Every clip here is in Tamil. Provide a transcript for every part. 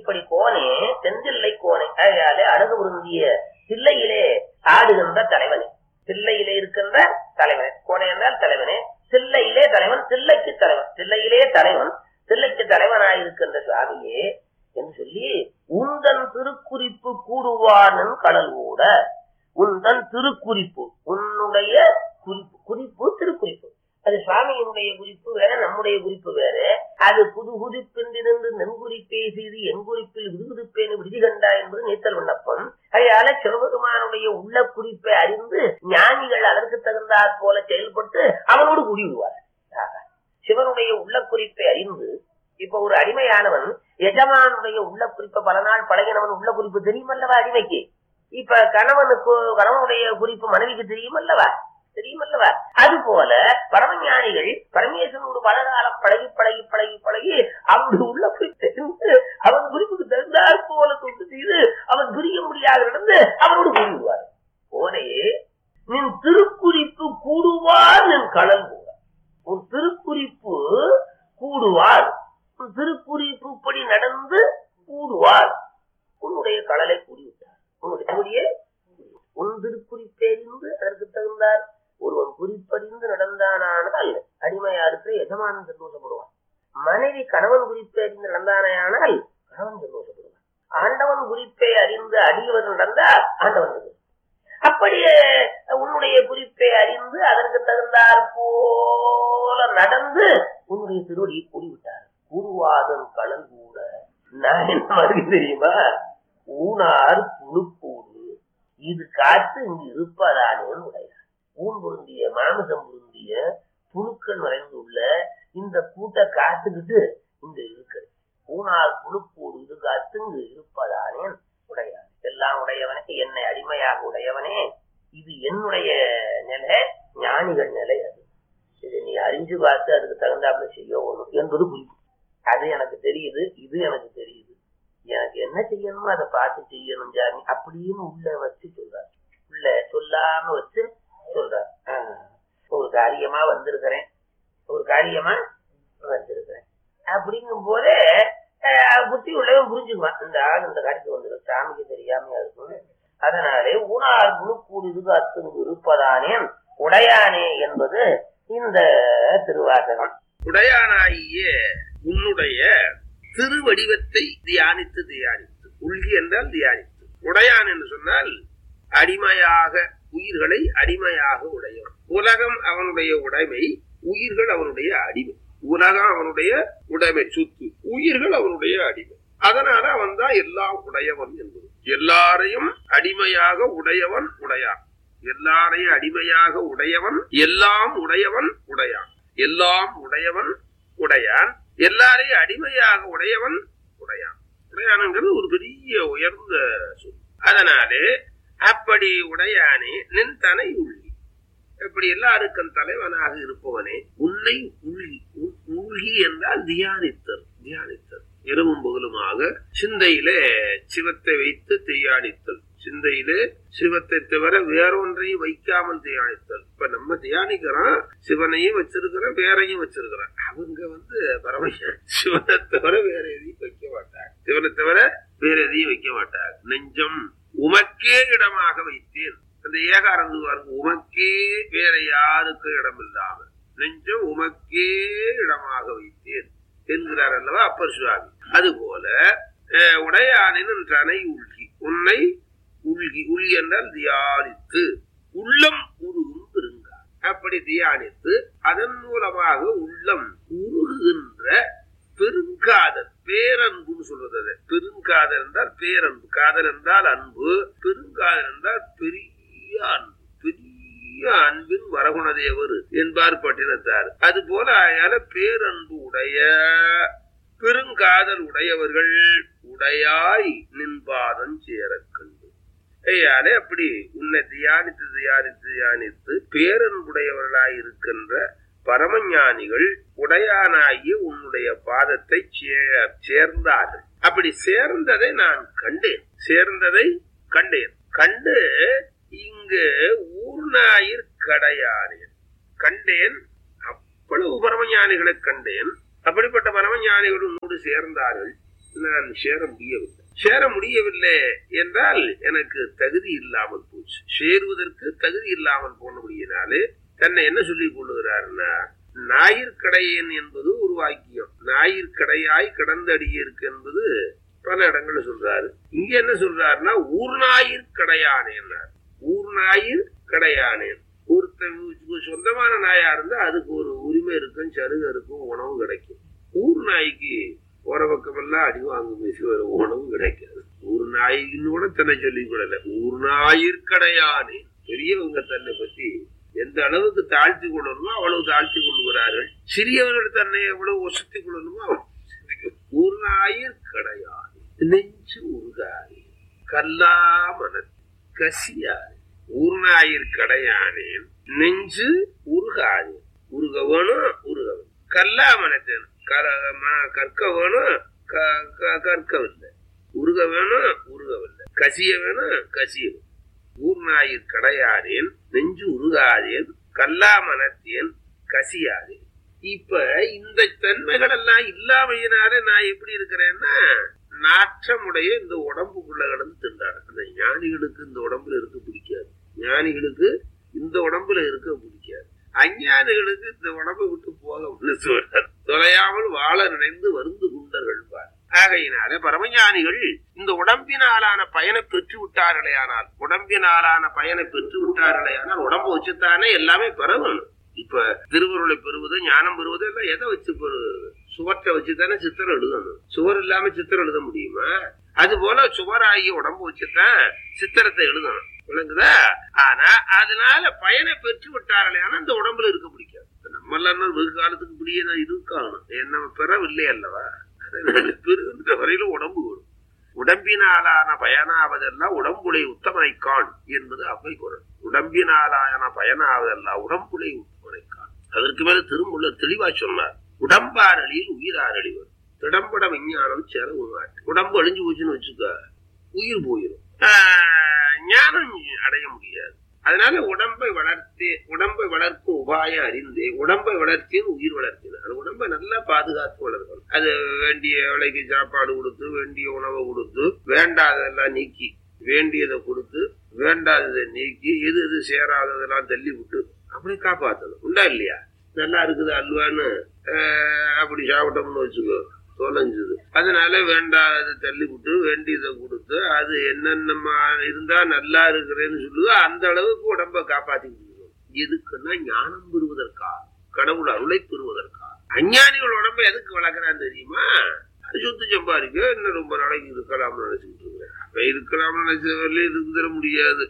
இப்படி கோனே செந்தில்லை கோனே ஆகையாலே அழகு உருந்திய தில்லையிலே ஆடுகின்ற தலைவனே தில்லையிலே இருக்கின்ற தலைவனே கோனே என்றால் தலைவனே தில்லையிலே தலைவன் தில்லைக்கு தலைவன் தில்லையிலே தலைவன் தில்லைக்கு தலைவனாயிருக்கின்ற சுவாமியே என்று சொல்லி உந்தன் திருக்குறிப்பு கூடுவானன் கடல் கூட உந்தன் திருக்குறிப்பு உன்னுடைய குறிப்பு குறிப்பு திருக்குறிப்பு அது சுவாமியினுடைய குறிப்பு வேற நம்முடைய குறிப்பு வேற அது புது புதுப்பென்றிருந்து நன்குறிப்பே செய்து என் குறிப்பில் விடுவிடுப்பேன் விடுதி கண்டா என்பது நீத்தல் விண்ணப்பம் அதனால சிவபெருமானுடைய உள்ள குறிப்பை அறிந்து ஞானிகள் அதற்கு தகுந்தாற் போல செயல்பட்டு அவனோடு கூடி விடுவார் சிவனுடைய உள்ள குறிப்பை அறிந்து இப்ப ஒரு அடிமையானவன் எஜமானுடைய உள்ள குறிப்பை பல நாள் பழகினவன் உள்ள குறிப்பு தெரியுமல்லவா அடிமைக்கு இப்ப கணவனுக்கு கணவனுடைய குறிப்பு மனைவிக்கு தெரியுமல்லவா தெரியுமல்லவா அது போல பரமஞானிகள் பரமேஸ்வரனோடு பல காலம் பழகி பழகி பழகி பழகி அவனுடைய உள்ள போய் தெரிந்து அவன் குறிப்புக்கு தகுந்தாற் போல தொண்டு செய்து அவன் புரிய முடியாத நடந்து அவனோடு கூடிவிடுவார் போனே நின் திருக்குறிப்பு கூடுவார் நின் கடல் கூட உன் திருக்குறிப்பு கூடுவார் உன் திருக்குறிப்பு படி நடந்து கூடுவார் உன்னுடைய கடலை கூடிவிட்டார் உன்னுடைய கூடியே உன் திருக்குறிப்பெறிந்து அதற்கு தகுந்தார் ஒருவன் குறிப்பறிந்து நடந்தானால் அடிமையாருக்கு எஜமானன் சந்தோஷப்படுவான் மனைவி கணவன் குறிப்பை அறிந்து நடந்தானால் கணவன் சந்தோஷப்படுவான் ஆண்டவன் குறிப்பை அறிந்து அடியவர் நடந்தால் ஆண்டவன் சந்தோஷம் அப்படியே உன்னுடைய குறிப்பை அறிந்து அதற்கு தகுந்தார் போல நடந்து உன்னுடைய திருவடியை கூடிவிட்டார் கூடுவாதன் கடல் கூட நான் என்ன மாதிரி தெரியுமா ஊனார் புழுப்பூடு இது காத்து இங்கு இருப்பதானே உடையார் ஊன் பொருந்திய மாமிசம் பொருந்திய புழுக்கள் நிறைந்துள்ள இந்த கூட்ட காத்துக்கிட்டு இங்க இருக்கு ஊனார் புழுப்பூடு இது காத்து இங்கு இருப்பதானே உடையார் எல்லாம் உடையவனே என்னை அடிமையாக உடையவனே இது என்னுடைய நிலை ஞானிகள் நிலை அது இது நீ அறிஞ்சு பார்த்து அதுக்கு தகுந்தாப்புல செய்யணும் என்பது குறிப்பு அது எனக்கு தெரியுது இது எனக்கு தெரியுது எனக்கு என்ன செய்யணுமோ அதை பார்த்து செய்யணும் ஜாமி அப்படின்னு உள்ள வச்சு சொல்றார் உள்ள சொல்லாம வச்சு சொல்றார் ஆஹ், ஒரு காரியமா வந்திருக்கிறேன் ஒரு காரியமா வந்திருக்கிறேன் அப்படிங்கும் போதே ஆஹ், புத்தி உள்ளவன் புரிஞ்சுக்குவான் இந்த ஆள் இந்த காரியத்துக்கு வந்துடும் சாமிக்கு தெரியாமையா இருக்கும் அதனாலே ஊனார் முழுக்கூடு இது அத்துங்கு இருப்பதானே உடையானே என்பது இந்த திருவாசகம் உடையானாகிய உன்னுடைய திருவடிவத்தை தியானித்து தியானித்து உள்கி என்றால் தியானித்து உடையான் என்று சொன்னால் அடிமையாக உயிர்களை அடிமையாக உடையவன் உலகம் அவனுடைய உடைமை உயிர்கள் அவனுடைய அடிமை உலகம் அவனுடைய உடைமை சுத்து உயிர்கள் அவனுடைய அடிமை அதனால அவன் தான் எல்லாம் உடையவன் என்பது எல்லாரையும் அடிமையாக உடையவன் உடையான் எல்லாரையும் அடிமையாக உடையவன் எல்லாம் உடையவன் உடையான் எல்லாம் உடையவன் உடையான் எல்லாரையும் அடிமையாக உடையவன் உடையான் உடையானுங்கிறது ஒரு பெரிய உயர்ந்த சொல் அதனாலே அப்படி உடையானே நின் தனை உள்கி இப்படி எல்லாருக்கும் தலைவனாக இருப்பவனே உன்னை உள்கி உ- உள்கி என்றால் தியானித்தல் தியானித்தல் இரவும் பகலுமாக சிந்தையிலே சிவத்தை வைத்து தியானித்தல் சிந்தையிலே சிவத்தை தவிர வேறொன்றையும் வைக்காமல் தியானித்தல் இப்ப நம்ம தியானிக்கிறோம் சிவனையும் வச்சிருக்கிறோம் வேறையும் வச்சிருக்கிறோம் அவங்க வந்து பரம சிவனை தவிர வேற எதையும் வைக்க மாட்டாங்க சிவனை தவிர வேற எதையும் வைக்க மாட்டாங்க நெஞ்சம் உமக்கே இடமாக வைத்தேன் அந்த ஏகாரந்து பாருங்க உமக்கே வேற யாருக்கும் இடம் இல்லாமல் நெஞ்சம் உமக்கே இடமாக வைத்தேன் என்கிறார் அல்லவா அப்பர் சுவாமி அதுபோல அஹ், உடையானின் தனை உள்கி உன்னை உள்கி உள்கி என்றால் தியானித்து உள்ளம் உருகும் பெருங்கா அப்படி தியானித்து அதன் மூலமாக உள்ளம் உருகுகின்ற பெருங்காதல் பேரன்புன்னு சொல்றது அது. பெருங்காதல் என்றால் பேரன்பு காதல் என்றால் அன்பு பெருங்காதல் என்றால் பெரிய அன்பு பெரிய அன்பின் வரகுணதேவர் என்பார் பட்டினத்தார் அது போல அயால பேரன்பு உடைய பெருங்காதல் உடையவர்கள் உடையாய் நின்பாதம் சேரக் கண்டு ஐயாலே அப்படி உன்னை தியானித்து தியானித்து தியானித்து பேரன்புடையவர்களாய் இருக்கின்ற பரமஞானிகள் உடையானாகி உன்னுடைய பாதத்தை சே- சேர்ந்தார்கள் அப்படி சேர்ந்ததை நான் கண்டேன் சேர்ந்ததை கண்டேன் கண்டு இங்கு ஊர்நாயிர் கடையானேன் கண்டேன் அவ்வளவு பரமஞானிகளை கண்டேன் அப்படிப்பட்ட பரமஞானிகள் உன்னோடு சேர்ந்தார்கள் நான் சேர முடியவில்லை சேர முடியவில்லை என்றால் எனக்கு தகுதி இல்லாமல் போச்சு சேருவதற்கு தகுதி இல்லாமல் போனபடியினாலே தன்னை என்ன சொல்லிக் கொள்ளுகிறாருன்னா ஞாயிற்கடையன் என்பது ஒரு வாக்கியம் ஞாயிற்கடையாய் கடந்த அடியிருக்கு என்பது பல இடங்கள்ல சொல்றாரு இங்க என்ன சொல்றாருன்னா ஊர் ஞாயிற்கடையானேன் ஊர் ஞாயிற் கடையானேன் ஒருத்தன் சொந்தமான நாயா இருந்தா அதுக்கு ஒரு உரிமை இருக்கும் சருகு இருக்கும் உணவு கிடைக்கும் ஊர் நாய்க்கு போற பக்கமெல்லாம் அடி வாங்கும் பேசி வர உணவு கிடைக்காது ஊர் நாய்க்குன்னு கூட தன்னை சொல்லிக் கொள்ளல ஊர் ஞாயிற்கடையானே பெரியவங்க தன்னை பத்தி எந்த அளவுக்கு தாழ்த்தி கொள்ளணுமோ அவ்வளவு தாழ்த்தி கொள்கிறார்கள் சிறியவர்கள் தன்னை எவ்வளவு ஒசத்தி கொள்ளணுமோ அவ்வளவு ஊர் ஞாயிற்கடையானே நெஞ்சு உருகாது கல்லாமன கசியாது ஊர்நாயிற் கடையானேன் நெஞ்சு உருகாது உருக வேணும் உருகவன் கல்லாமனத்தேன் கற்க வேணும் கற்கவில்லை உருக வேணும் உருகவில்லை கசிய வேணும் கசிய ஊர்நாயிற் கடையானேன் நெஞ்சு உருகாதேன் கல்லாமனத்தேன் கசியாதேன் இப்ப இந்த தன்மைகள் எல்லாம் இல்லாமையினால நான் எப்படி இருக்கிறேன்னா நாற்றமுடைய இந்த உடம்புக்குள்ள கடந்து திண்டாடு அந்த ஞானிகளுக்கு இந்த உடம்புல இருக்க பிடிக்காது ஞானிகளுக்கு இந்த உடம்புல இருக்க பிடிக்காது அஞ்ஞானிகளுக்கு இந்த உடம்பை விட்டு போக தொலையாமல் வாழ நினைந்து வருந்து குண்டர்கள் பார் ஆகையினால பரமஞானிகள் இந்த உடம்பினாலான பயனை பெற்று விட்டார்களே ஆனால் உடம்பினாலான பயனை பெற்று விட்டார்களே ஆனால் உடம்பு வச்சுத்தானே எல்லாமே பெறணும் இப்ப திருவருளை பெறுவது ஞானம் பெறுவது எல்லாம் எதை வச்சு பெறுவது சுவற்றை வச்சுதானே சித்திரம் எழுதணும் சுவர் இல்லாம சித்திரம் எழுத முடியுமா அது போல சுவராகி உடம்பு வச்சுதான் சித்திரத்தை எழுதணும் விளங்குதா ஆனா அதனால பயனை பெற்று விட்டார்களே ஆனா இந்த உடம்புல இருக்க பிடிக்காது நம்ம எல்லாம் வெகு காலத்துக்கு இப்படியே இருக்காணும் நம்ம பெறவில்லை அல்லவா பெறுகின்ற வரையில உடம்பு வரும் உடம்பினாலான பயனாவதெல்லாம் உடம்புலை உத்தமனைக்கான் என்பது அவை குரல் உடம்பினாலான பயனாவதெல்லாம் உடம்புலை உத்தமனைக்கான் அதற்கு மேல திரும்ப தெளிவா சொன்னார் உடம்பாரளியில் உயிரார் அழிவர் திடம்பட விஞ்ஞானம் செலவு நாட்டு உடம்பு அழிஞ்சு போச்சுன்னு வச்சுக்க உயிர் போயிடும் ஞானம் அடைய முடியாது அதனால உடம்பை வளர்த்தே உடம்பை வளர்க்கும் உபாயம் அறிந்தே உடம்பை வளர்த்தேன் உயிர் வளர்த்தேன் அது உடம்பை நல்லா பாதுகாத்து வளர்க்கணும் அது வேண்டிய விலைக்கு சாப்பாடு கொடுத்து வேண்டிய உணவை கொடுத்து வேண்டாததெல்லாம் நீக்கி வேண்டியதை கொடுத்து வேண்டாததை நீக்கி எது எது சேராததெல்லாம் தள்ளி விட்டு அப்படி காப்பாற்றணும் உண்டா இல்லையா நல்லா இருக்குது அல்வான்னு அப்படி சாப்பிட்டோம்னு வச்சுக்கோ தொலைஞ்சது அதனால வேண்டாத தள்ளி விட்டு வேண்டியதை கொடுத்து அது என்னென்ன இருந்தா நல்லா இருக்கிறேன்னு சொல்லுதோ அந்த அளவுக்கு உடம்ப காப்பாத்திக்கிட்டு எதுக்குன்னா ஞானம் பெறுவதற்கா கடவுள் அருளை பெறுவதற்கா அஞ்ஞானிகள் உடம்ப எதுக்கு வளர்க்குறான்னு தெரியுமா சொத்து சம்பாதிக்க இன்னும் ரொம்ப நாளைக்கு இருக்கலாம்னு நினைச்சுக்கிட்டு இருக்கிறேன் அப்ப இருக்கலாம்னு நினைச்ச வரலையும் இருந்துட முடியாது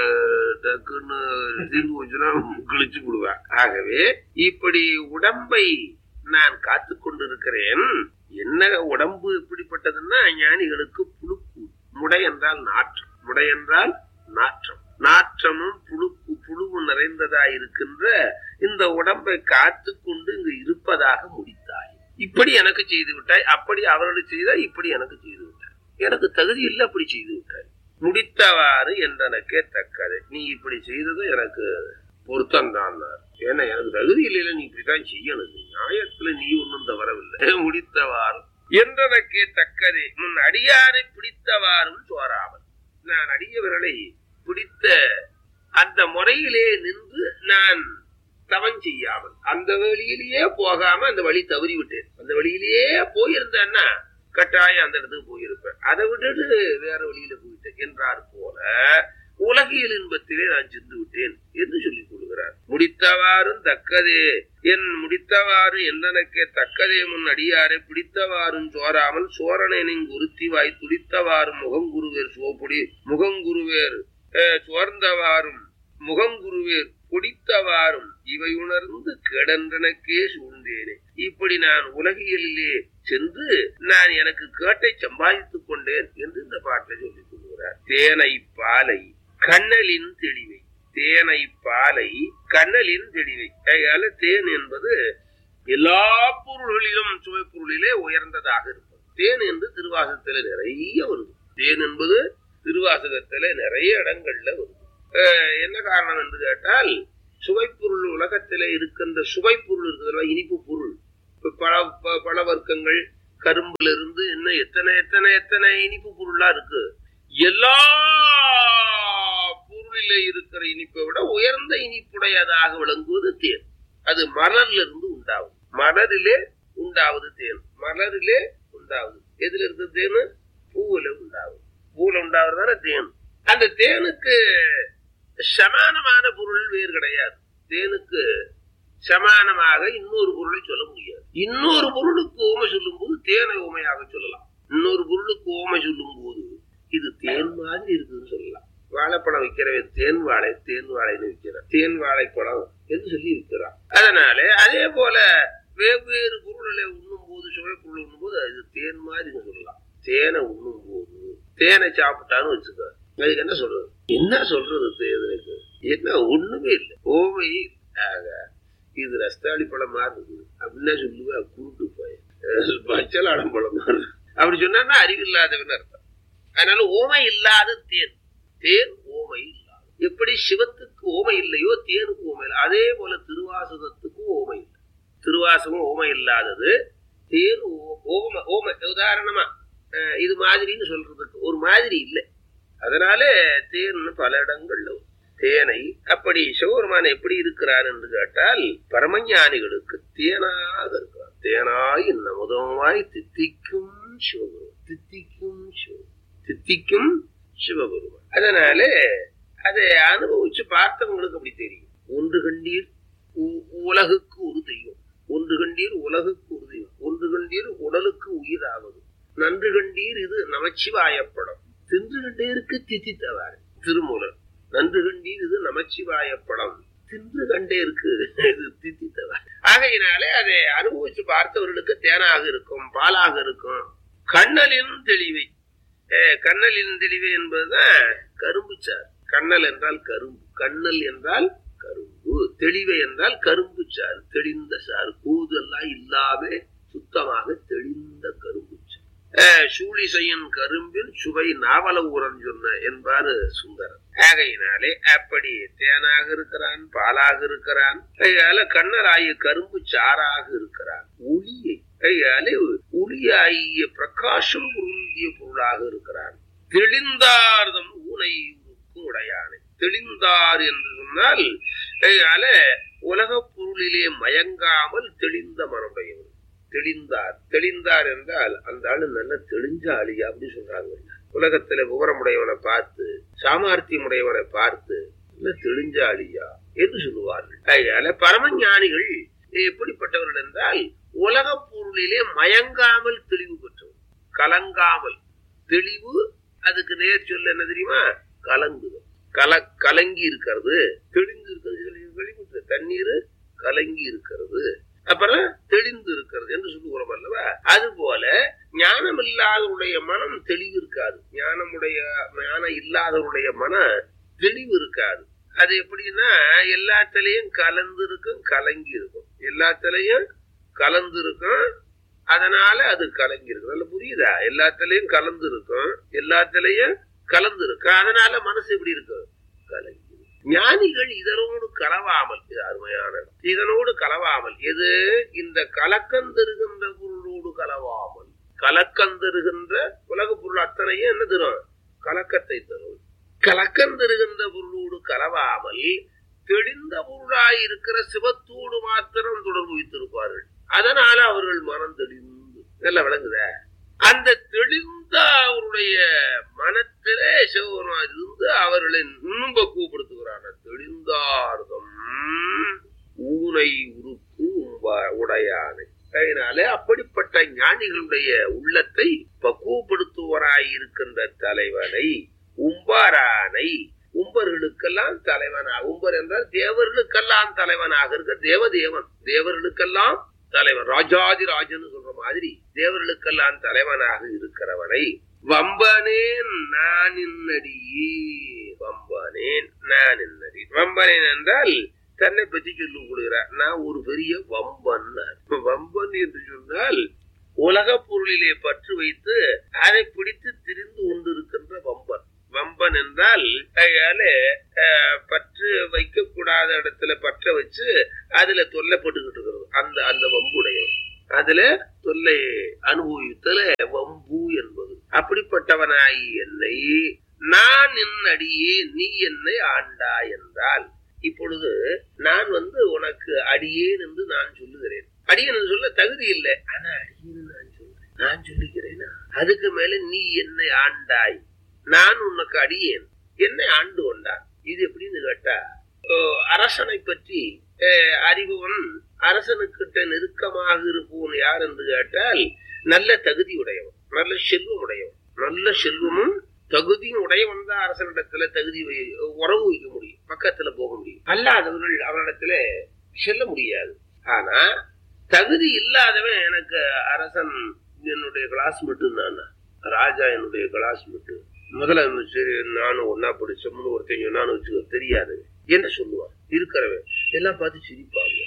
டக்குன்னு தீர்ந்து போச்சுன்னா கிழிச்சு விடுவேன் ஆகவே இப்படி உடம்பை நான் காத்து கொண்டிருக்கிறேன் என்ன உடம்பு எப்படிப்பட்டதுன்னா ஞானிகளுக்கு புழுப்பு முடை என்றால் நாற்றம் முடை என்றால் நாற்றம் நாற்றமும் புழுப்பு புழுவு நிறைந்ததா இருக்கின்ற இந்த உடம்பை காத்து கொண்டு இங்கு இருப்பதாக முடித்தாய் இப்படி எனக்கு செய்து விட்டாய் அப்படி அவர்களுக்கு செய்தால் இப்படி எனக்கு செய்து விட்டாய் எனக்கு தகுதி இல்லை அப்படி செய்து விட்டாய் முடித்தவாறு என்றனக்கே தக்கது நீ இப்படி செய்தது எனக்கு பொருத்தம் தான் ஏன்னா எனக்கு தகுதி இல்லையில நீ இப்படித்தான் செய்யணும் நியாயத்துல நீ ஒன்றும் தவறவில்லை முடித்தவாறு என்றனக்கே தக்கதே முன் அடியாரை பிடித்தவாறும் சோறாமல் நான் அடியவர்களை பிடித்த அந்த முறையிலே நின்று நான் தவம் செய்யாமல் அந்த வழியிலேயே போகாம அந்த வழி தவறி விட்டேன் அந்த வழியிலேயே போயிருந்தேன்னா கட்டாயம் அந்த இடத்துக்கு போயிருப்பேன் அதை விட்டுட்டு வேற வழியில போயிட்டேன் என்றார் போல உலகியல் இன்பத்திலே நான் சென்று விட்டேன் என்று சொல்லிக் கொள்கிறார் முடித்தவாறும் தக்கதே என் முடித்தவாறு என்றனக்கே தக்கதே முன் அடியாரை பிடித்தவாறும் சோராமல் சோரனின் குருத்திவாய் துடித்தவாறும் முகங்குருவேர் சோப்புடி முகங்குருவேர் சோர்ந்தவாறும் முகங்குருவேர் குடித்தவாறும் இவை உணர்ந்து கேடன்றனக்கே சூழ்ந்தேனே இப்படி நான் உலகியலிலே சென்று நான் எனக்கு கேட்டை சம்பாதித்துக் கொண்டேன் என்று இந்த பாட்டில் சொல்லிக் கொள்கிறார் தேனை பாலை கண்ணலின் தெளிவை தேனை பாலை கண்ணலின் தெளிவை அதனால தேன் என்பது எல்லா பொருள்களிலும் சுவை பொருளிலே உயர்ந்ததாக இருப்பது தேன் என்று திருவாசகத்துல நிறைய வருது தேன் என்பது திருவாசகத்துல நிறைய இடங்கள்ல வருது என்ன காரணம் என்று கேட்டால் சுவைப்பொருள் உலகத்திலே இருக்கின்ற சுவைப்பொருள் இருக்குதுல்ல இனிப்பு பொருள் பழ பழ வர்க்கங்கள் கரும்புல இருந்து இன்னும் எத்தனை எத்தனை எத்தனை இனிப்பு பொருளா இருக்கு எல்லா பொருளில இருக்கிற இனிப்பை விட உயர்ந்த இனிப்புடையதாக விளங்குவது தேன் அது மலர்ல இருந்து உண்டாகும் மலரிலே உண்டாவது தேன் மலரிலே உண்டாவது எதுல இருக்கு தேனு பூவுல உண்டாகும் பூவுல உண்டாவதுதானே தேன் அந்த தேனுக்கு சமானமான பொருள் வேறு கிடையாது தேனுக்கு சமானமாக இன்னொரு பொருளை சொல்ல முடியாது இன்னொரு பொருளுக்கு ஓமை சொல்லும் போது தேனை ஓமையாக சொல்லலாம் இன்னொரு பொருளுக்கு ஓமை சொல்லும் போது இது தேன் மாதிரி இருக்குதுன்னு சொல்லலாம் வாழைப்பழம் விற்கிறவன் தேன் வாழை தேன் வாழைன்னு விற்கிறான் தேன் வாழைப்பழம் என்று சொல்லி விற்கிறான் அதனால அதே போல வெவ்வேறு பொருள்களை உண்ணும் போது சுவை பொருள் உண்ணும் போது அது தேன் மாதிரி சொல்லலாம் தேனை உண்ணும் போது தேனை சாப்பிட்டான்னு வச்சுக்க அதுக்கு என்ன சொல்றது என்ன சொல்றது தேனுக்கு என்ன ஒண்ணுமே இல்லை ஓமை ஆக இது ரஸ்தாளி பழம் மாதிரி இருக்குது அப்படின்னா சொல்லுவா குருட்டு போய் பச்சலாடம் பழம் மாதிரி இருக்கு. அப்படி சொன்னா அறிவில்லாதவன் அர்த்தம் அதனால ஓமை இல்லாத தேன் தேன் ஓமை இல்லாத எப்படி சிவத்துக்கு ஓமை இல்லையோ தேனுக்கு ஓமை இல்லை அதே போல திருவாசகத்துக்கும் ஓமை இல்லை திருவாசகம் ஓமை இல்லாதது தேன் ஓ- ஓமை ஓமை உதாரணமா அஹ், இது மாதிரின்னு சொல்றதுக்கு ஒரு மாதிரி இல்லை அதனால தேன் பல இடங்கள்ல வரும். தேனை அப்படி சிவபெருமான் எப்படி இருக்கிறார் என்று கேட்டால் பரமஞானிகளுக்கு தேனாக இருக்கிறார் தேனாய் நமுதமாய் தித்திக்கும் சிவபெருமான் தித்திக்கும் சிவ தித்திக்கும் சிவபெருமான் அதனால அதை அனுபவிச்சு பார்த்தவங்களுக்கு அப்படி தெரியும் ஒன்று கண்டீர் உ- உலகுக்கு ஒரு தெய்வம் ஒன்று கண்டீர் உலகுக்கு ஒரு தெய்வம் ஒன்று கண்டீர் உடலுக்கு உயிராவது நன்று கண்டீர் இது நமச்சிவாயப்படம் தின்று கண்டேருக்கு தித்தித்தவாறு திருமூலர் நன்று கண்டீர் இது நமச்சிவாயப்படம் தின்று கண்டேருக்கு இது தித்தித்தவாறு ஆகையினாலே அதை அனுபவிச்சு பார்த்தவர்களுக்கு தேனாக இருக்கும் பாலாக இருக்கும் கண்ணலின் தெளிவை அஹ் கண்ணலின் தெளிவு என்பதுதான் கரும்பு சாறு கண்ணல் என்றால் கரும்பு கண்ணல் என்றால் கரும்பு தெளிவை என்றால் கரும்பு சாறு தெளிந்த சாறு கூதெல்லாம் இல்லாம சுத்தமாக தெளிந்த கரும்பு சாறு அஹ் சூழிசையின் கரும்பின் சுவை நாவல ஊரன் சொன்ன என்பாரு சுந்தரர் ஆகையினாலே அப்படி தேனாக இருக்கிறான் பாலாக இருக்கிறான் கையால கண்ணராகிய கரும்பு சாறாக இருக்கிறான் ஒளியை கையாலே ஒளியாகிய பிரகாசம் பொருந்திய பொருளாக இருக்கிறான் தெளிந்தார்தம் ஊனை உருக்கும் உடையானை தெளிந்தார் என்று சொன்னால் கையால உலகப் பொருளிலே மயங்காமல் தெளிந்த மனமுடையவர் தெளிந்தார் தெளிந்தார் என்றால் அந்த ஆளு நல்ல தெளிஞ்ச ஆளியா அப்படி சொல்றாங்க உலகத்துல விவரமுடையவனை பார்த்து சாமர்த்தியமுடையவனை பார்த்து நல்ல தெளிஞ்ச ஆளியா என்று சொல்லுவார்கள் அதனால பரமஞானிகள் எப்படிப்பட்டவர்கள் என்றால் உலக பொருளிலே மயங்காமல் தெளிவு பெற்றவர் கலங்காமல் தெளிவு அதுக்கு நேர் சொல்ல என்ன தெரியுமா கலங்குதல் கல கலங்கி இருக்கிறது தெளிந்து இருக்கிறது சொல்லி- வெளிப்பட்டு தண்ணீர் கலங்கி இருக்கிறது அப்புறம் தெளிந்து இருக்கிறது என்று சொல்லுகிறோம் அல்லவா அது போல ஞானம் இல்லாதவருடைய மனம் தெளிவு இருக்காது ஞானமுடைய ஞானம் இல்லாதவருடைய மன தெளிவு இருக்காது அது எப்படின்னா எல்லாத்துலயும் கலந்து இருக்கும் கலங்கி இருக்கும் எல்லாத்துலயும் கலந்து இருக்கும் அதனால அது கலங்கி இருக்கும் நல்ல புரியுதா எல்லாத்துலயும் கலந்து இருக்கும் எல்லாத்துலயும் கலந்து இருக்கும் அதனால மனசு எப்படி இருக்கும் கலங்கி இருக்கும். ஞானிகள் இதனோடு கலவாமல் இது அருமையான இடம். இதனோடு கலவாமல் எது இந்த கலக்கந்தருகின்ற பொருளோடு கலவாமல் கலக்கந்தருகின்ற உலக பொருள் அத்தனையும் என்ன தரும் கலக்கத்தை தரும் கலக்கந்தருகின்ற பொருளோடு கலவாமல் தெளிந்த பொருளாய் இருக்கிற சிவத்தோடு மாத்திரம் தொடர்பு வைத்திருப்பார்கள் அதனால அவர்கள் மனம் தெளிந்து நல்லா விளங்குதா அந்த தெளிந்த அவருடைய மனத்திலே சிவபெருமான் இருந்து அவர்களை இன்னும் பக்குவப்படுத்துகிறார் தெளிந்தார்தம் ஊனை உருக்கு உம்ப- உடையானை அதனாலே அப்படிப்பட்ட ஞானிகளுடைய உள்ளத்தை பக்குவப்படுத்துவராய் இருக்கின்ற தலைவனை உம்பாரானை உம்பர்களுக்கெல்லாம் தலைவனா உம்பர் என்றால் தேவர்களுக்கெல்லாம் தலைவனாக இருக்க தேவதேவன் தேவர்களுக்கெல்லாம் தலைவன் ராஜாதி ராஜன் சொல்ற மாதிரி தேவர்களுக்கெல்லாம் தலைவனாக இருக்கிறவனை வம்பனேன் நான் இன்னடியே வம்பனேன் நான் இன்னடி வம்பனேன் என்றால் தன்னை பற்றி சொல்லிக் கொடுக்கிறார் நான் ஒரு பெரிய வம்பன் வம்பன் என்று சொன்னால் உலக பொருளிலே பற்று வைத்து அதை பிடித்து திரிந்து கொண்டிருக்கின்ற வம்பன் வம்பன் என்றால் கையால அஹ், பற்று வைக்க கூடாத இடத்துல பற்ற வச்சு அதுல தொல்லைப்பட்டுக்கிட்டு இருக்கிறது அந்த அந்த வம்புடையவன் அதுல தொல்லை சொல்லை அனுபவித்தல வம்பு என்பது அப்படிப்பட்டவனாய் என்னை நான் என் அடியே நீ என்னை ஆண்டா என்றால் இப்பொழுது நான் வந்து உனக்கு அடியேன் என்று நான் சொல்லுகிறேன் அடியேன் என்று சொல்ல தகுதி இல்லை ஆனா அடியேன் நான் சொல்றேன் நான் சொல்லுகிறேனா அதுக்கு மேல நீ என்னை ஆண்டாய் நான் உனக்கு அடியேன் என்னை ஆண்டு கொண்டான் இது எப்படின்னு கேட்டா ஓ, அரசனை பற்றி அஹ், அறிபவன் அரசனுக்கிட்ட நெருக்கமாக இருப்பவன் யார் என்று கேட்டால் நல்ல தகுதி உடையவன் நல்ல செல்வம் உடையவன் நல்ல செல்வமும் தகுதியும் உடையவன் தான் அரசனிடத்துல தகுதி வை- உறவு வைக்க முடியும் பக்கத்துல போக முடியும் அல்லாதவர்கள் அவனிடத்துல செல்ல முடியாது ஆனா தகுதி இல்லாதவன் எனக்கு அரசன் என்னுடைய கிளாஸ்மேட்டு நான் ராஜா என்னுடைய கிளாஸ்மேட்டு முதலமைச்சர் நானும் ஒன்னா படிச்சோம்னு ஒருத்தன் சொன்னான்னு வச்சுக்கோ தெரியாது என்ன சொல்லுவான் இருக்கிறவன் எல்லாம் பார்த்து சிரிப்பாங்க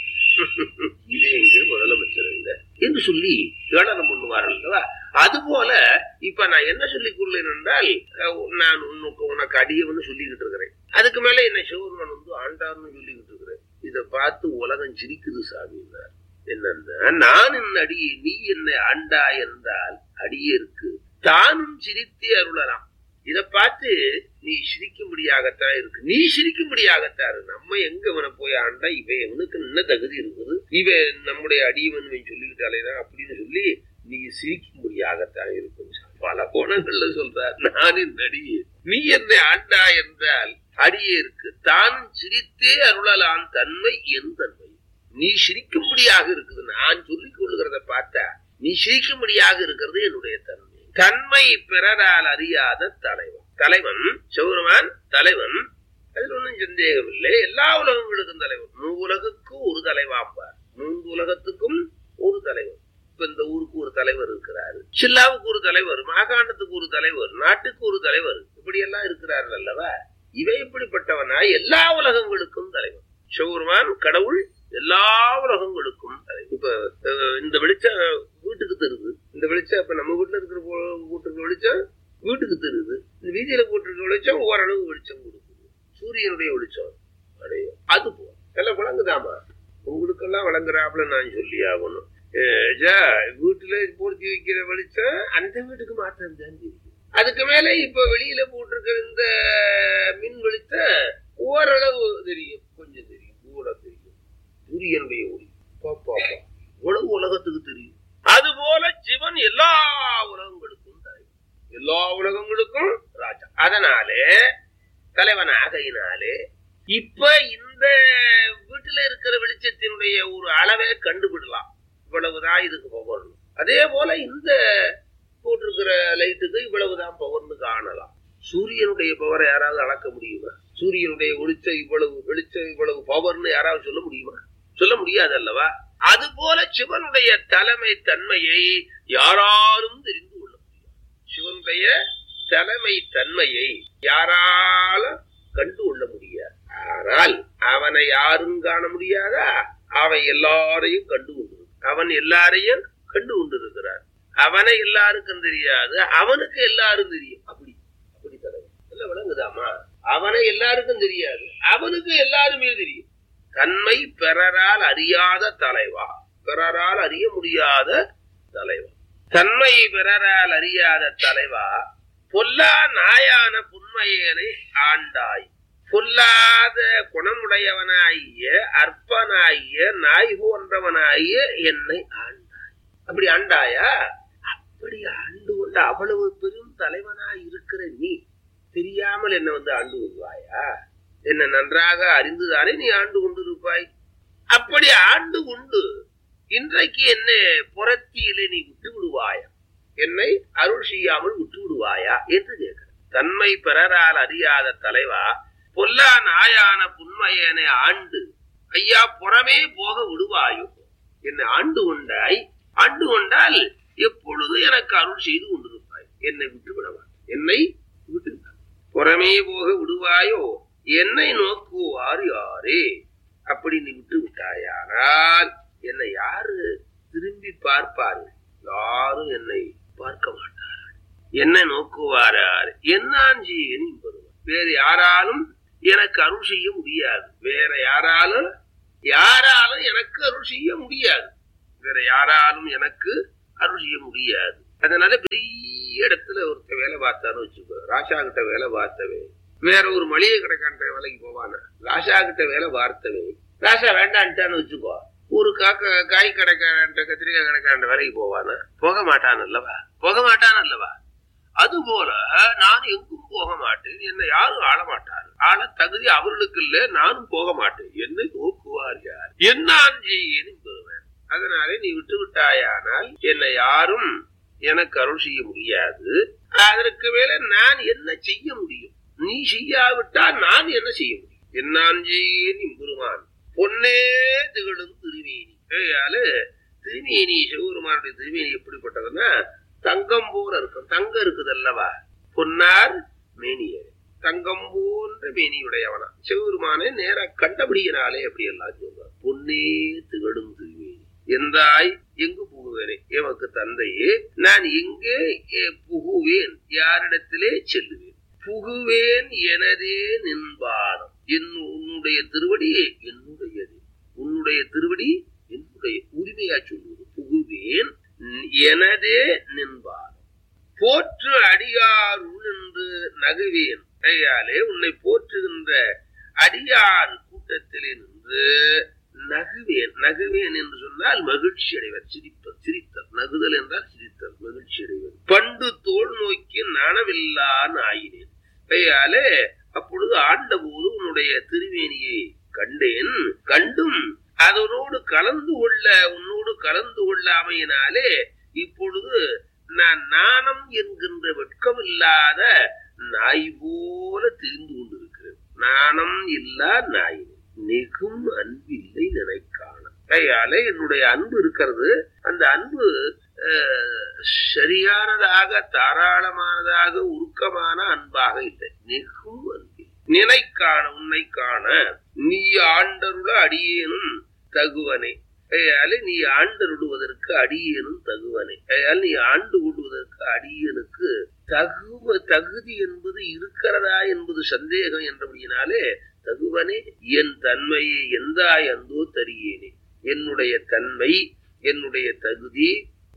இதே எங்க முதலமைச்சர் எங்க என்று சொல்லி ஏளனம் பண்ணுவார்கள் அல்லவா அதுபோல இப்ப நான் என்ன சொல்லிக் கொள்ளேன் என்றால் அஹ், நான் உனக்கு உனக்கு அடியவன்னு சொல்லிக்கிட்டு இருக்கிறேன் அதுக்கு மேல என்ன சிவருமன் வந்து ஆண்டார்னு சொல்லிக்கிட்டு இருக்கிறேன் இதை பார்த்து உலகம் சிரிக்குது சாமின்னார் என்னன்னா நான் என் அடியே நீ என்னை ஆண்டா என்றால் அடியேற்கு தானும் சிரித்தே அருளலாம் இத பார்த்து நீ சிரிக்கும்படியாகத்தான் இருக்கு நீ சிரிக்கும்படியாகத்தான் இருக்கு நம்ம எங்க இவனை போய் ஆண்டா இவன் இவனுக்கு என்ன தகுதி இருக்குது இவன் நம்முடைய அடியவன் இவன் சொல்லிக்கிட்டாலேதான் அப்படின்னு சொல்லி நீ சிரிக்கும்படியாகத்தான் இருக்கும் பல கோணங்கள்ல சொல்றார் நான் என் அடியே நீ என்னை ஆண்டா என்றால் அடியேற்கு தான் சிரித்தே அருளலாம் தன்மை என் தன்மை நீ சிரிக்கும்படியாக இருக்குது நான் சொல்லிக் கொள்ளுகிறத பார்த்தா நீ சிரிக்கும்படியாக இருக்கிறது என்னுடைய தன்மை தன்மை பிறரால் அறியாத தலைவன் தலைவன் சிவருமான் தலைவன் அதில் ஒன்றும் சந்தேகம் இல்லை எல்லா உலகங்களுக்கும் தலைவன் மூ உலகுக்கும் ஒரு தலைவாம்பார் மூன்று உலகத்துக்கும் ஒரு தலைவன் இப்ப இந்த ஊருக்கு ஒரு தலைவர் இருக்கிறாரு சில்லாவுக்கு ஒரு தலைவர் மாகாணத்துக்கு ஒரு தலைவர் நாட்டுக்கு ஒரு தலைவர் இப்படி எல்லாம் இருக்கிறார்கள் அல்லவா இவை இப்படிப்பட்டவனா எல்லா உலகங்களுக்கும் தலைவன் சிவருமான் கடவுள் எல்லா உலகங்களுக்கும் தலைவன். இப்ப அஹ், இந்த வெளிச்சம் வீட்டுக்கு தருது இந்த வெளிச்சம் இப்ப நம்ம வீட்டுல இருக்கிற போ- போட்டிருக்க வெளிச்சம் வீட்டுக்கு தருது இந்த வீதியில போட்டிருக்க வெளிச்சம் ஓரளவு வெளிச்சம் கொடுக்குது சூரியனுடைய வெளிச்சம் அடையும் அது போல எல்லாம் விளங்குதாமா உங்களுக்கெல்லாம் விளங்குறாப்புல நான் சொல்லி ஆகணும் அஹ், ஜா, வீட்டுல போர்த்தி வைக்கிற வெளிச்சம் அந்த வீட்டுக்கு மாத்திரம் தான் தெரியும் அதுக்கு மேல இப்ப வெளியில போட்டிருக்கிற இந்த மின் வெளிச்சம் ஓரளவு தெரியும் கொஞ்சம் தெரியும் கூட தெரியும் சூரியனுடைய ஒளி பாப்பாப்பா உலக உலகத்துக்கு தெரியும் அதுபோல சிவன் எல்லா உலகங்களுக்கும் தலைவன் எல்லா உலகங்களுக்கும் ராஜா அதனாலே தலைவன் ஆகையினாலே இப்ப இந்த வீட்டுல இருக்கிற வெளிச்சத்தினுடைய ஒரு அளவை கண்டுபிடலாம் இவ்வளவுதான் இதுக்கு பவர்னு அதே போல இந்த போட்டிருக்கிற லைட்டுக்கு இவ்வளவுதான் பவர்னு காணலாம் சூரியனுடைய பவரை யாராவது அளக்க முடியுமா சூரியனுடைய வெளிச்சம் இவ்வளவு வெளிச்சம் இவ்வளவு பவர்னு யாராவது சொல்ல முடியுமா சொல்ல முடியாது அல்லவா அது போல சிவனுடைய தலைமை தன்மையை யாராலும் தெரிந்து கொள்ள முடியும் சிவனுடைய தலைமை தன்மையை யாரால கண்டு கொள்ள முடியாது ஆனால் அவனை யாரும் காண முடியாதா அவன் எல்லாரையும் கண்டு கொண்டு அவன் எல்லாரையும் கண்டு கொண்டிருக்கிறார் அவனை எல்லாருக்கும் தெரியாது அவனுக்கு எல்லாரும் தெரியும் அப்படி அப்படி தலைவன் இல்ல விளங்குதாமா அவனை எல்லாருக்கும் தெரியாது அவனுக்கு எல்லாருமே தெரியும் தன்மை பிறரால் அறியாத தலைவா பிறரால் அறிய முடியாத தலைவா தன்மை பிறரால் அறியாத தலைவா பொல்லா நாயான புன்மையனை ஆண்டாய் பொல்லாத குணமுடையவனாகிய அற்பனாகிய நாய் போன்றவனாகிய என்னை ஆண்டாய் அப்படி ஆண்டாயா அப்படி ஆண்டு கொண்ட அவ்வளவு பெரும் தலைவனாய் இருக்கிற நீ தெரியாமல் என்ன வந்து ஆண்டு கொள்வாயா என்ன நன்றாக அறிந்துதானே நீ ஆண்டு கொண்டிருப்பாய் அப்படி ஆண்டு கொண்டு இன்றைக்கு என்ன புறத்தியிலே நீ விட்டு விடுவாயா என்னை அருள் செய்யாமல் விட்டு விடுவாயா என்று கேட்கிற தன்மை பிறரால் அறியாத தலைவா பொல்லா நாயான புன்மையனை ஆண்டு ஐயா புறமே போக விடுவாயோ என்னை ஆண்டு கொண்டாய் ஆண்டு கொண்டால் எப்பொழுது எனக்கு அருள் செய்து கொண்டிருப்பாய் என்னை விட்டு விடவா என்னை விட்டு விட. புறமே போக விடுவாயோ என்னை நோக்குவார் யாரே அப்படி நீ விட்டு விட்டாயானால் என்னை யாரு திரும்பி பார்ப்பார்கள் யாரும் என்னை பார்க்க மாட்டார்கள் என்னை நோக்குவார் யாரு என்னாஞ்சி என்பதும் வேறு யாராலும் எனக்கு அருள் செய்ய முடியாது வேற யாராலும் யாராலும் எனக்கு அருள் செய்ய முடியாது வேற யாராலும் எனக்கு அருள் செய்ய முடியாது அதனால பெரிய இடத்துல ஒருத்தர் வேலை பார்த்தான்னு வச்சுக்கோ ராஷா கிட்ட வேலை பார்த்தவே வேற ஒரு மளிகை கடைக்கான வேலைக்கு போவானா ராஷா கிட்ட வேலை பார்த்தவே ராஷா வேண்டான்ட்டான்னு வச்சுக்கோ ஒரு காக்க காய் கடைக்காரன் கத்திரிக்காய் கடைக்காரன் வேலைக்கு போவானா போக மாட்டான் அல்லவா போக மாட்டான் அல்லவா அதுபோல நான் எங்கும் போக மாட்டேன் என்னை யாரும் ஆள மாட்டார் ஆள தகுதி அவர்களுக்கு இல்ல நானும் போக மாட்டேன் என்னை நோக்குவார் யார் என்னான் செய்யேன் பெறுவேன் அதனாலே நீ விட்டு விட்டாயானால் என்னை யாரும் எனக்கு அருள் செய்ய முடியாது அதற்கு மேல நான் என்ன செய்ய முடியும் நீ செய்யாவிட்டால் நான் என்ன செய்ய முடியும் என்னான் செய்யேன் இம்பெருமான் பொன்னே திகழும் திருமேனி ஆகையால திருமேனி சிவபெருமானுடைய திருமேனி எப்படிப்பட்டதுன்னா தங்கம் போல இருக்கும் தங்கம் இருக்குது அல்லவா பொன்னார் மேனியர் தங்கம் போன்ற மேனியுடையவனா சிவபெருமானை நேரா கண்டபடியினாலே அப்படி எல்லாம் சொல்றார் பொன்னே திகழும் திருமேனி எந்தாய் எங்கு புகுவேனே எமக்கு தந்தையே நான் எங்கே எ, புகுவேன் யாரிடத்திலே செல்லுவேன் புகுவேன் எனதே நின்பாதம் என் உன்னுடைய திருவடி என்னுடையது உன்னுடைய திருவடி என்னுடைய உரிமையா சொல்லுவது புகுவேன் எனதே நின்பாதம் போற்று அடியாருள் என்று நகுவேன் கையாலே உன்னை போற்றுகின்ற அடியார் கூட்டத்திலே நின்று நகுவேன் நகுவேன் என்று சொன்னால் மகிழ்ச்சி அடைவர் சிரிப்பர் சிரித்தல் நகுதல் என்றால் சிரித்தல் மகிழ்ச்சி அடைவர் பண்டு தோல் நோக்கி நனவில்லா ஆயினேன் கையாலே அப்பொழுது ஆண்டபோது உன்னுடைய திருவேணியை கண்டேன் கண்டும் அதனோடு கலந்து கொள்ள உன்னோடு கலந்து கொள்ளாமையினாலே இப்பொழுது நான் நாணம் என்கின்ற வெட்கம் இல்லாத நாய் போல தெரிந்து கொண்டிருக்கிறேன் நாணம் இல்லா நாய் நெகும் அன்பில்லை நினைக்கான கையாலே என்னுடைய அன்பு இருக்கிறது அந்த அன்பு அஹ், சரியானதாக தாராளமானதாக உருக்கமான அன்பாக இல்லை நெகும் அன்பில் நினைக்கான உன்னை காண நீ ஆண்டருள அடியேனும் தகுவனே கையாலே நீ ஆண்டருடுவதற்கு அடியேனும் தகுவனே கையால் நீ ஆண்டு கொள்வதற்கு அடியனுக்கு தகுவ தகுதி என்பது இருக்கிறதா என்பது சந்தேகம் என்றபடியினாலே தகுவனே என் தன்மையை எந்தாய் அந்தோ தரியேனே என்னுடைய தன்மை என்னுடைய தகுதி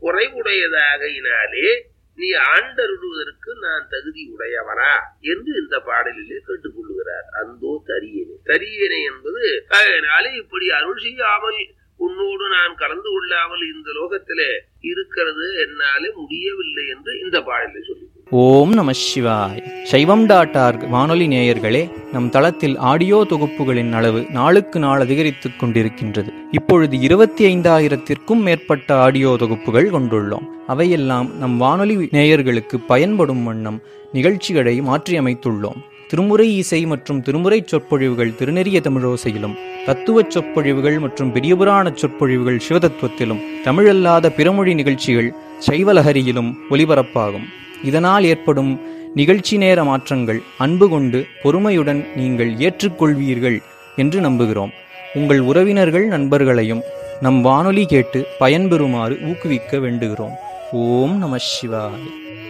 குறைவுடையதாகையினாலே நீ ஆண்டருடுவதற்கு நான் தகுதி உடையவனா என்று இந்த பாடலிலே கேட்டுக்கொள்ளுகிறார் அந்தோ தரியேனே தரியேனே என்பது அதனாலே இப்படி அருள் செய்யாமல் உன்னோடு நான் கலந்து கொள்ளாமல் இந்த லோகத்திலே இருக்கிறது என்னாலே முடியவில்லை என்று இந்த பாடலில் சொல்லி ஓம் நம சிவாய் சைவம் டாட் ஆர்க் வானொலி நேயர்களே நம் தளத்தில் ஆடியோ தொகுப்புகளின் அளவு நாளுக்கு நாள் அதிகரித்துக் கொண்டிருக்கின்றது இப்பொழுது இருபத்தி ஐந்தாயிரத்திற்கும் மேற்பட்ட ஆடியோ தொகுப்புகள் கொண்டுள்ளோம் அவையெல்லாம் நம் வானொலி நேயர்களுக்கு பயன்படும் வண்ணம் நிகழ்ச்சிகளை மாற்றியமைத்துள்ளோம் திருமுறை இசை மற்றும் திருமுறை சொற்பொழிவுகள் திருநெறிய தமிழோசையிலும் தத்துவச் சொற்பொழிவுகள் மற்றும் பெரியபுராண சொற்பொழிவுகள் சிவதத்துவத்திலும் தமிழல்லாத பிறமொழி நிகழ்ச்சிகள் சைவலஹரியிலும் ஒலிபரப்பாகும் இதனால் ஏற்படும் நிகழ்ச்சி நேர மாற்றங்கள் அன்பு கொண்டு பொறுமையுடன் நீங்கள் ஏற்றுக்கொள்வீர்கள் என்று நம்புகிறோம் உங்கள் உறவினர்கள் நண்பர்களையும் நம் வானொலி கேட்டு பயன்பெறுமாறு ஊக்குவிக்க வேண்டுகிறோம் ஓம் நம சிவாய்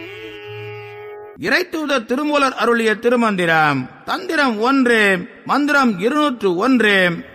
இறைத்தூதர் திருமூலர் அருளிய திருமந்திரம் தந்திரம் ஒன்று மந்திரம் இருநூற்று ஒன்று